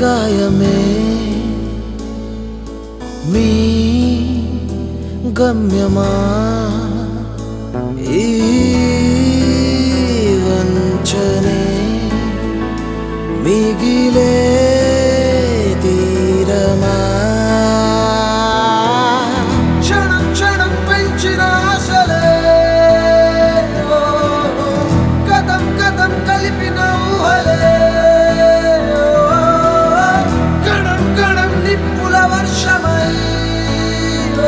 గాయమే మీ గమ్యమా ఈ వంచనే మిగిలే తీరమా క్షణం క్షణం పెంచిన ఆశలే ఓ, కథం కథం కలిపిన ఊహలే ఓ, కణం కణం నిప్పుల వర్షమై ఓ,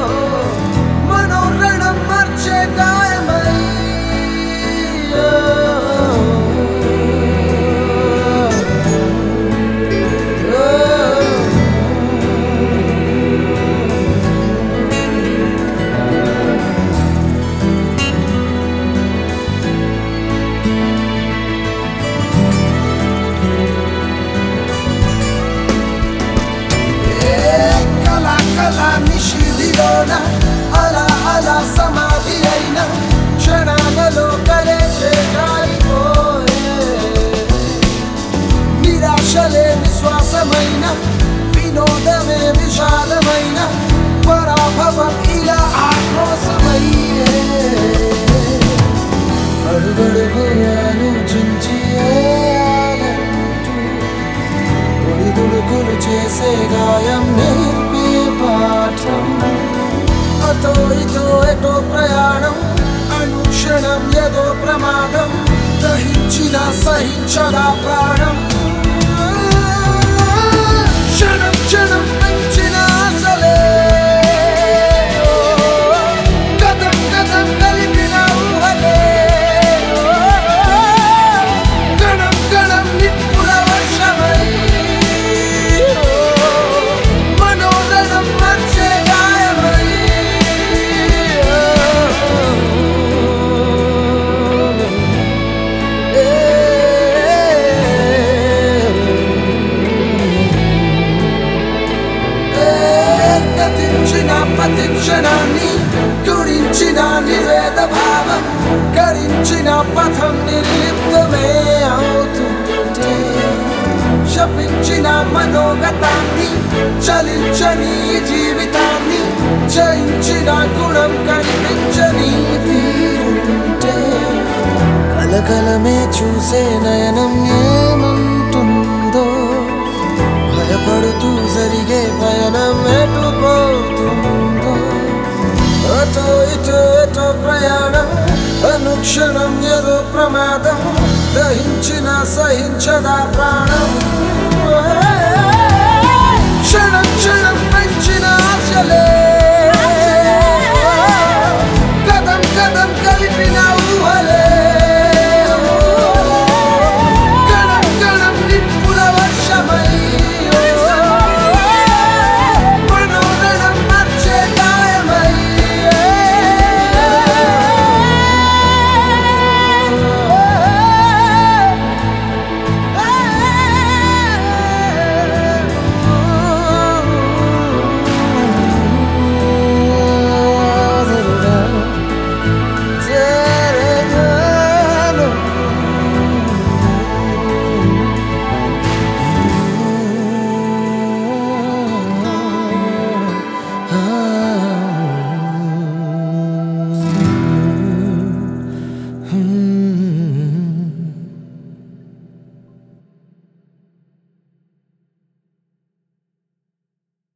మనోరణం మార్చే గాయమై ఓ, ఓ, కళ కళ నిషిదిలోన అలా అలా సమాధి అయిన క్షణాలలో కలేచే కాలిపోయే నిరాశలే విశ్వాసమైన వినోదమే విషాదమైన పరాభవం ఇలా ఆక్రోశమయ్యే అడుగడుగు ఆలోచించి ఏయాలంటూ ఒడిదుడుకులు చేసే గాయం నేర్పే పాఠం అటో ఇటో ఎటో ప్రయాణం అనుక్షణం ఏదో ప్రమాదం దహించిన సహించదా ప్రాణం క్షణం క్షణం పెంచిన ఆశలే కథం కథం కలిపిన ఊహలే కణం కణం నిప్పుల వర్షమై మనోరణం మార్చే గాయమై గతించిన ప్రతి క్షణాన్ని గురించిన నివేద భావం గడించిన పథం నిర్లిప్తమే అవుతుంటే శపించిన మనోగతాన్ని చలించని జీవితాన్ని జయించిన గుణం కనిపించని తీరుంటే కలకలమే చూసే నయనం ఏమంటుందో భయపడుతూ జరిగే పయనం ఎటుపోతుందో అటో ఇటో ఎటో ప్రయాణం అనుక్షణం ఏదో ప్రమాదం దహించిన సహించదా ప్రాణం